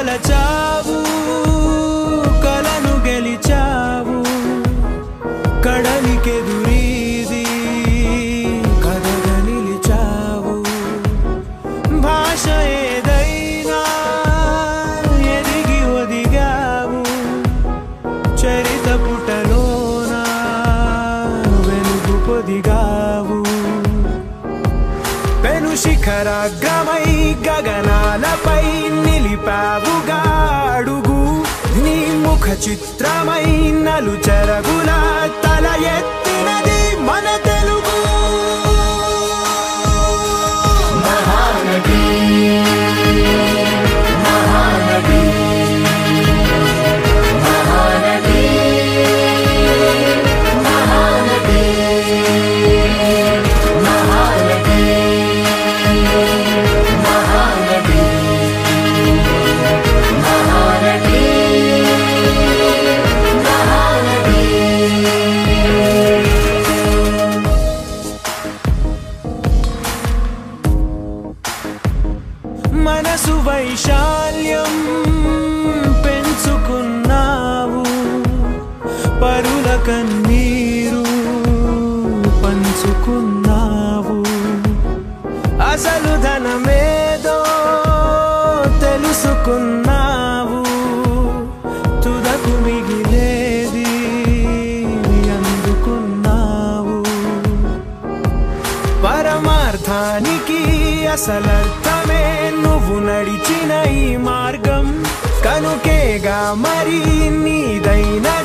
మలచావు కలను గెలిచావు కడలికెదురీది కథగా నిలిచావు భాష ఏదైనా ఎదిగి ఒదిగావు చరిత పుటలోన వెలుగు పొదిగావు పెను శిఖరాగ్రమై గగనాలపై నిలిపావుగా అడుగు నీ ముఖ చిత్రమై నలు చెరగుల తల ఎత్తినది మన తెలుగు మహానటి మహానటి మహానటి మహానటి మహానటి మహానటి మహానటి మనసు వైశాల్యం పెంచుకున్నావు పరుల కన్నీరు పంచుకున్నావు అసలు ధనమేదో తెలుసుకున్నావు తుదకు మిగిలేది అందుకున్నావు పరమార్థానికి అసలర్థమే నువ్వు నడిచిన ఈ మార్గం కనుకేగా మరి నీదైన